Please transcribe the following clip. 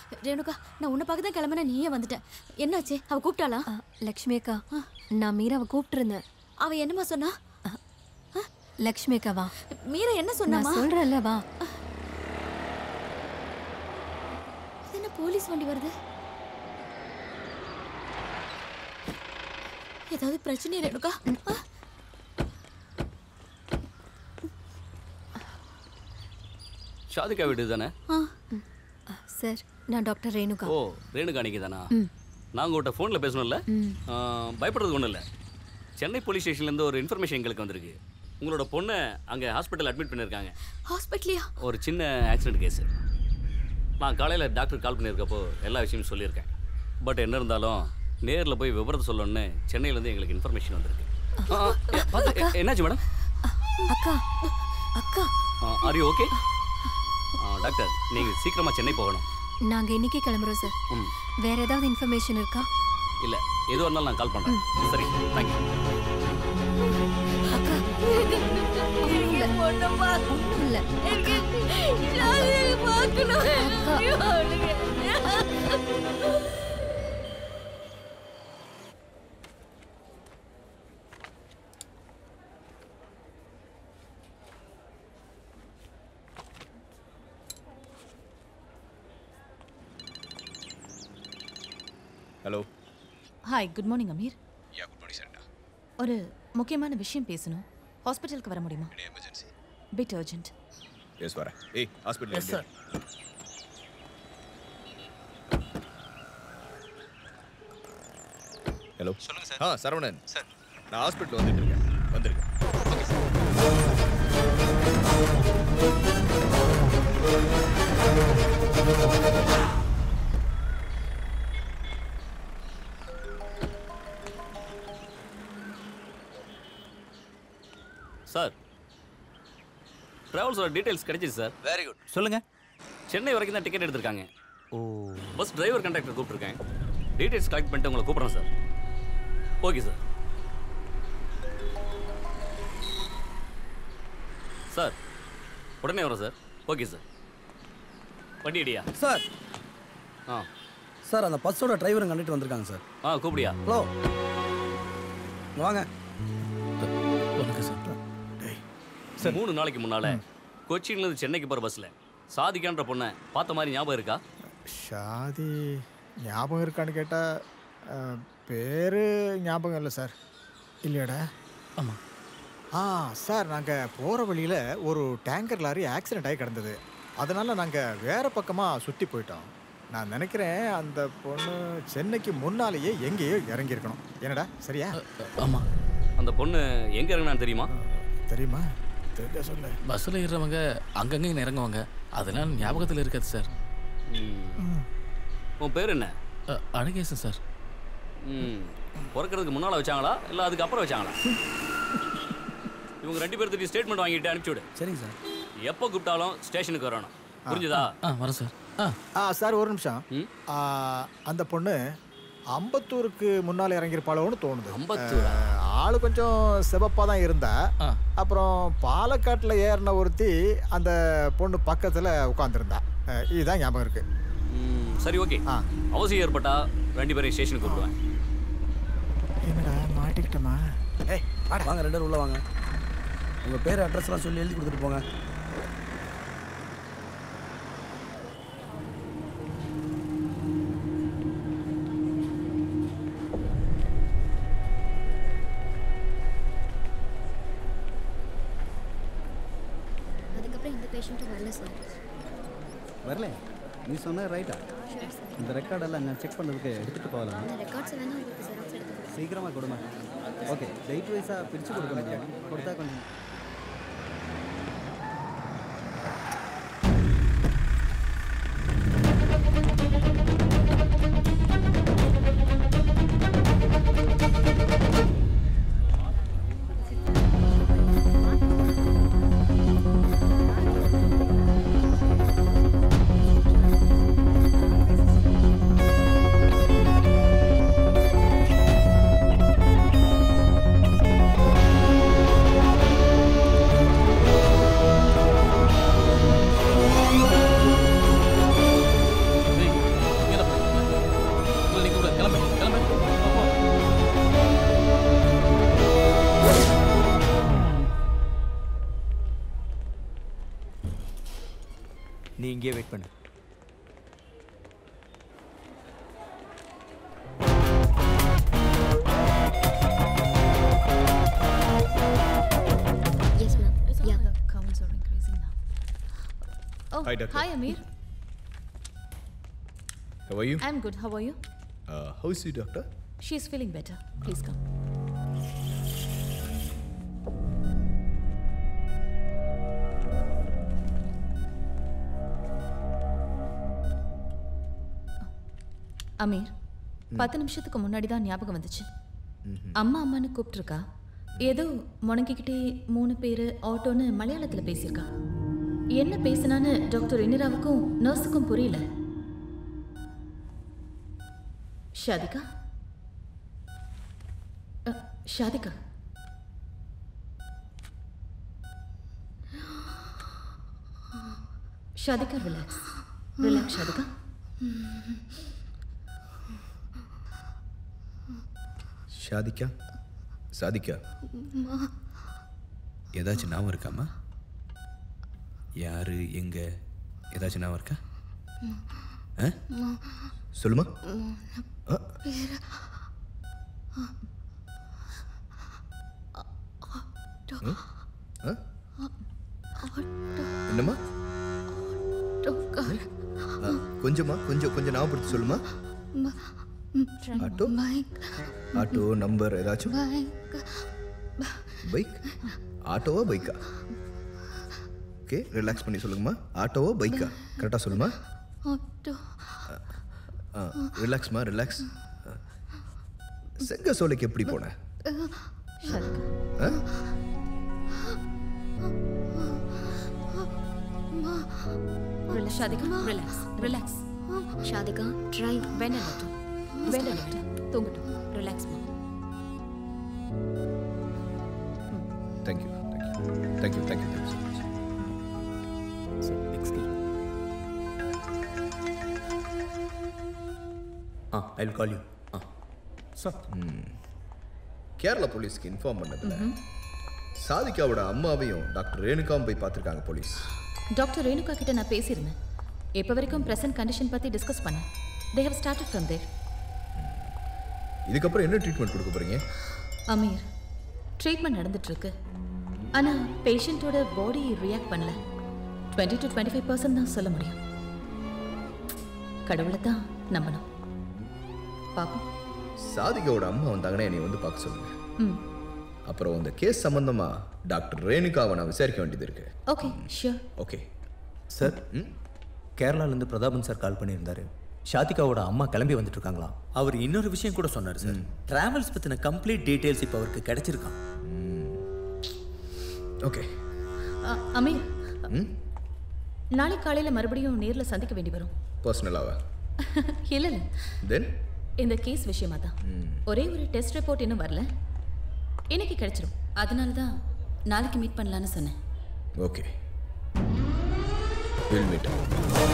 ரேணுகா நான் உன்னை பார்க்க தான் கிளம்புன நீயே வந்துட்ட என்னாச்சு அவ கூப்பிட்டாளா அ, லக்ஷ்மி அக்கா நான் மீராவை கூப்பிட்டுருந்தேன் அவ என்னம்மா சொன்னா லக்ஷ்மி அக்காவா மீரா என்ன நான் சொன்னாமா சொல்றேன்ல வா இது என்ன போலீஸ் வண்டி வருது ஏதாவது பிரச்சனை ரேணுகா ஆ, ஷாதிகா வீடு தானே ஆ. அ, சார் நான் டாக்டர் ரேணுகா ஓ ரேணுகா அன்னைக்கு தானா நான் உங்கள்கிட்ட ஃபோனில் பேசணும்ல ஆ, பயப்படுறதுக்கு ஒன்றும் இல்லை சென்னை போலீஸ் ஸ்டேஷன்லேருந்து ஒரு இன்ஃபர்மேஷன் எங்களுக்கு வந்திருக்கு உங்களோட பொண்ணை அங்கே ஹாஸ்பிட்டல் அட்மிட் பண்ணியிருக்காங்க ஹாஸ்பிட்டலியா ஒரு சின்ன ஆக்சிடென்ட் கேஸு நான் காலையில் டாக்டர் கால் பண்ணியிருக்கப்போ எல்லா விஷயமும் சொல்லியிருக்கேன் பட் என்ன இருந்தாலும் நேரில் போய் விவரத்தை சொல்லணும்னு சென்னையிலேருந்து எங்களுக்கு இன்ஃபர்மேஷன் வந்திருக்கு ஆ, ஆ, எ- பார்த்து, எ- என்னாச்சு மேடம் அக்கா அக்கா ஆர் யூ ஓகே டாக்டர் நீங்கள் சீக்கிரமாக சென்னை போகணும் நாங்க இன்னைக்கே கிளம்புறோம் சார் ம் வேற ஏதாவது இன்ஃபர்மேஷன் இருக்கா இல்லை எதுவாக இருந்தாலும் நான் கால் பண்ணுறேன் சரி தேங்க்யூ அக்கா பொண்ணு ஒண்ணும் இல்ல எனக்கு ஷாதியை பார்க்கணும் ஐயோ, அவளுக்கு. Hello hi good morning Aamir yeah good morning சார்டா ஒரு முக்கியமான விஷயம் பேசணும் ஹாஸ்பிட்டலுக்கு வர முடியுமா என்ன எமர்ஜென்சி பிட் அர்ஜென்ட் எஸ் வரேன் ஏய் ஹாஸ்பிட்டல் எஸ் சார் ஹலோ சொல்லுங்க சார் ஆ சரவணன் சார் நான் ஹாஸ்பிட்டல் வந்துட்டு இருக்கேன் வந்திருக்கேன் சார் ட்ராவல்ஸோட டீட்டெயில்ஸ் கிடைச்சிச்சு சார் வெரி குட் சொல்லுங்க சென்னை வரைக்கும் தான் டிக்கெட் எடுத்திருக்காங்க ஓ பஸ் டிரைவர் கண்டக்டர் கூப்பிட்டுருக்கேன் டீட்டெயில்ஸ் கலெக்ட் பண்ணிட்டு உங்களை கூப்பிட்றேன் சார் ஓகே சார் சார் உடனே வரேன் சார் ஓகே சார் வண்டி அடியா சார் ஆ சார் அந்த பஸ்ஸோட டிரைவரும் கண்டிட்டு வந்திருக்காங்க சார் ஆ கூப்பிடியா ஹலோ வாங்க மூணு நாளைக்கு முன்னால கொச்சின்லேருந்து சென்னைக்கு போகிற பஸ்ஸில் சாதிக்கான்ற பொண்ணை பார்த்த மாதிரி ஞாபகம் இருக்கா ஷாதி ஞாபகம் இருக்கான்னு கேட்டால் பேர் ஞாபகம் இல்லை சார் இல்லையாடா ஆமாம் ஆ சார் நாங்கள் போகிற வழியில் ஒரு டேங்கர் லாரி ஆக்சிடென்ட் ஆகி கிடந்தது அதனால் நாங்கள் வேறு பக்கமாக சுற்றி போயிட்டோம் நான் நினைக்கிறேன் அந்த பொண்ணு சென்னைக்கு முன்னாலேயே எங்கேயோ இறங்கியிருக்கணும் என்னடா சரியா ஆமாம் அந்த பொண்ணு எங்கே இறங்கினான்னு தெரியுமா தெரியுமா தெரிஞ்சா சொல்லு பஸ்ஸில் ஏறுறவங்க அங்கங்கே இறங்குவாங்க அதெல்லாம் ஞாபகத்தில் இருக்காது சார் ம். உன் பேர் என்ன அ, அழகேசன் சார் ம் பிறக்கிறதுக்கு முன்னால் வச்சாங்களா இல்லை அதுக்கு அப்புறம் வச்சாங்களா இவங்க ரெண்டு பேர்த்துக்கு ஸ்டேட்மெண்ட் வாங்கிட்டு அனுப்பிச்சு விடு சரிங்க சார் எப்போ கூப்பிட்டாலும் ஸ்டேஷனுக்கு வரணும் புரிஞ்சுதா ஆ வரேன் சார் ஆ ஆ சார் ஒரு நிமிஷம் ம்? ஆ, அந்த பொண்ணு அம்பத்தூருக்கு முன்னால் இறங்கியிருப்பாளோன்னு தோணுது அம்பத்தூரா? ஆ, ஆளு கொஞ்சம் சிவப்பாக தான் இருந்தா ஆ. அப்புறம் பாலக்காட்டில் ஏறின ஒருத்தி அந்த பொண்ணு பக்கத்தில் உட்காந்துருந்தா இதுதான் ஞாபகம் இருக்கு ம், சரி ஓகே ஆ. அவசியம் ஏற்பட்டா ரெண்டு பேரையும் ஸ்டேஷனுக்கு கூப்பிடுவேன் என்னடா மாட்டிக்கிட்டோமா ஏய் வாடா வாங்க ரெண்டு பேரும் உள்ள வாங்க உங்கள் பேர் அட்ரஸ்லாம் சொல்லி எழுதி கொடுத்துட்டு போங்க அதுக்கப்புறம் இந்த பேஷண்ட்டும் வரல சார் வரல நீ சொன்ன ரைட்டா ஷூர் சார் இந்த ரெக்கார்டெல்லாம் நான் செக் பண்ணுறதுக்கு எடுத்துகிட்டு போகலாம் அந்த ரெக்கார்ட்ஸ் வேணால் உங்களுக்கு ஜெராக்ஸ் எடுத்து கொடுக்குறேன் சீக்கிரமாக கொடுமா ஓகே டேட் வைஸாக பிரித்து கொடுக்க முடியும் கொடுத்தா கொஞ்சம் ஆ நீ இங்கேயே வெயிட் பண்ணு yes ma'am yeah counts are increasing now. Oh, Hi, doctor. hi, Amir. How are you? I'm good. How are you? Uh, how is you, doctor? She's feeling better. Please come. Aamir பத்து நிமிஷத்துக்கு முன்னாடி தான் ஞாபகம் வந்துச்சு அம்மா அம்மான்னு கூப்பிட்டுருக்கா ஏதோ முணங்கிக்கிட்டே மூணு பேர் ஆட்டோன்னு மலையாளத்தில் பேசியிருக்கா என்ன பேசினான்னு டாக்டர் இனிராவுக்கும் நர்ஸுக்கும் புரியல ஷாதிகா அ, ஷாதிகா ஷாதிகா ரிலாக்ஸ் ரிலாக்ஸ் ஷாதிகா ஷாதிக்கா சாதிக்கா ஏதாச்சும் ஞாபகம் இருக்காமா யாரு எங்க ஏதாச்சும் ஞாபகம் இருக்கா ஆ? சொல்லுமா ஆ? ம்? ஆ? என்னம்மா ஆ, கொஞ்சமா கொஞ்சம் கொஞ்சம் ஞாபகப்படுத்தி சொல்லுமா ஆட்டோ ஆட்டோ நம்பர் ஏதாச்சும் பைக் ஆட்டோவா பைக்கா ஓகே ரிலாக்ஸ் பண்ணி சொல்லுங்கம்மா ஆட்டோவா பைக்கா கரெக்டாக சொல்லுமா ஆ ரிலாக்ஸ்மா ரிலாக்ஸ் செங்க சோலைக்கு எப்படி போன ஷாதிகா ஆ? Relax Shadhika relax relax Shadhika try வேண்டாம் டாக்டர் வேண்டாம் டாக்டர் தூங்கட்டும் ரிலாக்ஸ் மா thank you thank you thank you thank you thank you so much so excuse ah I will call you ah sir Kerala போலீஸ்க்கு இன்ஃபார்ம் பண்ணதில்ல சாதிகாவோட அம்மாவையும் டாக்டர் ரேணுகாவும் போய் பார்த்துருக்காங்க போலீஸ் டாக்டர் ரேணுகா கிட்ட நான் பேசியிருந்தேன் இப்போ வரைக்கும் ப்ரெசன்ட் கண்டிஷன் பற்றி டிஸ்கஸ் பண்ணேன் they have started from there இதுக்கப்புறம் என்ன ட்ரீட்மெண்ட் கொடுக்க போறீங்க அமீர் ட்ரீட்மெண்ட் நடந்துட்டுருக்கு ஆனால் பேஷண்ட்டோட பாடி ரியாக்ட் பண்ணல twenty to twenty five percent தான் சொல்ல முடியும் கடவுளை தான் நம்பணும் பார்ப்போம் சாதிகாவோட அம்மா வந்தாங்கன்னா என்னை வந்து பார்க்க சொல்லுங்க ம் அப்புறம் இந்த கேஸ் சம்பந்தமா டாக்டர் ரேணுகாவை நான் விசாரிக்க வேண்டியது இருக்கு ஓகே ஷியோர் ஓகே சார் கேரளாலேருந்து பிரதாபன் சார் கால் பண்ணியிருந்தாரு ஷாதிகாவோட அம்மா கிளம்பி வந்துட்டு இருக்காங்களாம் அவர் இன்னொரு விஷயம் கூட சொன்னார் சார் டிராவல்ஸ் பற்றின கம்ப்ளீட் டீட்டெயில்ஸ் இப்போ அவருக்கு கிடைச்சிருக்கான் ஓகே அமீர் நாளை காலையில் மறுபடியும் நேரில் சந்திக்க வேண்டி வரும் பர்சனலாவா இல்லை இல்லை தென் இந்த கேஸ் விஷயமா தான் ஒரே ஒரு டெஸ்ட் ரிப்போர்ட் இன்னும் வரல இன்னைக்கு கிடைச்சிரும் அதனால தான் நாளைக்கு மீட் பண்ணலான்னு சொன்னேன் ஓகே வில் மீட்